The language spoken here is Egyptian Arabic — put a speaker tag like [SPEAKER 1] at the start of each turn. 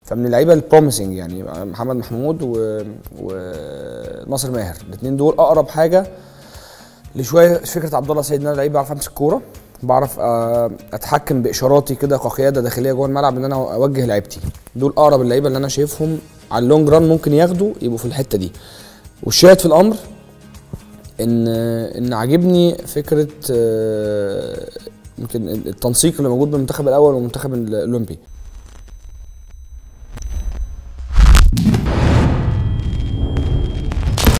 [SPEAKER 1] فمن اللعيبه البروميسنج يعني محمد محمود و... وناصر ماهر الاثنين دول اقرب حاجه لشويه فكره عبد الله سيد ان انا لعيب بعرف امسك كوره بعرف آه، اتحكم باشاراتي كده كقياده داخليه جوه الملعب ان انا اوجه لعيبتي دول اقرب اللعيبه اللي انا شايفهم على اللونج ران ممكن ياخدوا يبقوا في الحته دي والشاهد في الامر ان ان عاجبني فكره آه، يمكن التنسيق اللي موجود بين المنتخب الاول والمنتخب الاولمبي